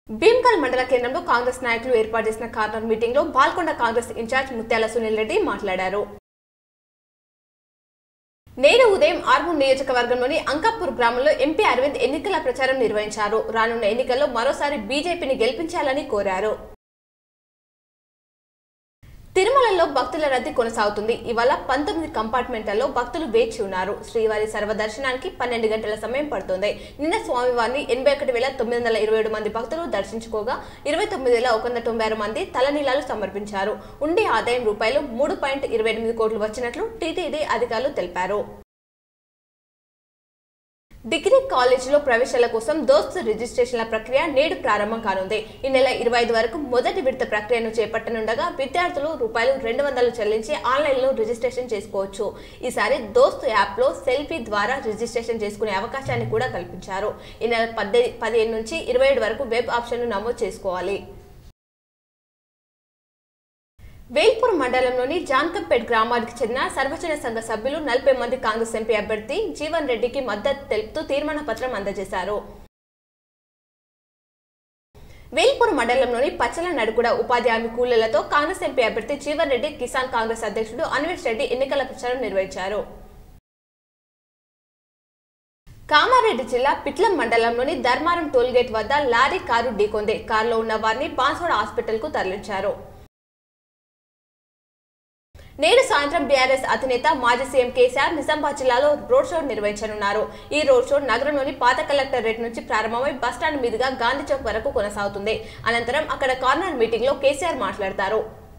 భీమ్కల్ మండల కేంద్రంలో కాంగ్రెస్ నాయకులు ఏర్పాటు చేసిన కార్నర్ మీటింగ్ లో బాల్కొండ కాంగ్రెస్ ఇన్ఛార్జ్ ముత్యాల సునీల్ రెడ్డి మాట్లాడారు నేడు ఉదయం ఆర్మూర్ నియోజకవర్గంలోని అంకాపూర్ గ్రామంలో ఎంపీ అరవింద్ ఎన్నికల ప్రచారం నిర్వహించారు రానున్న ఎన్నికల్లో మరోసారి బీజేపీని గెలిపించాలని కోరారు తిరుమలలో భక్తుల రద్దీ కొనసాగుతుంది ఇవాళ పంతొమ్మిది కంపార్ట్మెంట్లలో భక్తులు వేచి ఉన్నారు శ్రీవారి సర్వదర్శనానికి పన్నెండు గంటల సమయం పడుతుంది నిన్న స్వామివారిని ఎనభై ఒకటి వేల తొమ్మిది వందల ఇరవై ఏడు మంది భక్తులు దర్శించుకోగా ఇరవై తొమ్మిది వేల ఒక వంద తొంభై ఆరు మంది తలనీలాలు సమర్పించారు ఉండి ఆదాయం రూపాయలు మూడు పాయింట్ ఇరవై ఎనిమిది కోట్లు వచ్చినట్లు టీటీడీ అధికారులు తెలిపారు డిగ్రీ కాలేజీలో ప్రవేశాల కోసం దోస్త్ రిజిస్ట్రేషన్ల ప్రక్రియ నేడు ప్రారంభం కానుంది ఈ నెల ఇరవై ఐదు వరకు మొదటి విడత ప్రక్రియను చేపట్టనుండగా విద్యార్థులు రూపాయలు రెండు వందలు చెల్లించి ఆన్లైన్లో రిజిస్ట్రేషన్ చేసుకోవచ్చు ఈసారి దోస్త్ యాప్లో సెల్ఫీ ద్వారా రిజిస్ట్రేషన్ చేసుకునే అవకాశాన్ని కూడా కల్పించారు ఈ నెల పద్దె పదిహేను నుంచి ఇరవై ఏడు వరకు వెబ్ ఆప్షన్ను నమోదు చేసుకోవాలి వేల్పూర్ మండలంలోని జాన్కంపేట్ గ్రామానికి చెందిన సర్వజన సంఘ సభ్యులు నలభై మంది కాంగ్రెస్ ఎంపీ అభ్యర్థి జీవన్ రెడ్డికి మద్దతు తెలుపుతూ తీర్మాన పత్రం అందజేశారు వేల్పూర్ మండలంలోని పచ్చల నడుగుడ ఉపాధి హామీ కూలీలతో కాంగ్రెస్ ఎంపీ అభ్యర్థి జీవన్ రెడ్డి కిసాన్ కాంగ్రెస్ అధ్యక్షుడు అన్వేష్ రెడ్డి ఎన్నికల ప్రచారం నిర్వహించారు కామారెడ్డి జిల్లా పిట్లం మండలంలోని ధర్మారం టోల్గేట్ వద్ద లారీ కారు ఢీకొంది కారులో ఉన్న వారిని బాన్సోడ హాస్పిటల్కు తరలించారు నేడు సాయంత్రం బీఆర్ఎస్ అధినేత మాజీ సీఎం కేసీఆర్ నిజామాబాద్ జిల్లాలో రోడ్ షో నిర్వహించనున్నారు ఈ రోడ్ షో నగరంలోని పాత కలెక్టరేట్ నుంచి ప్రారంభమై బస్టాండ్ మీదుగా గాంధీ చౌక్ వరకు కొనసాగుతుంది అనంతరం అక్కడ కార్నర్ మీటింగ్ లో కేసీఆర్ మాట్లాడతారు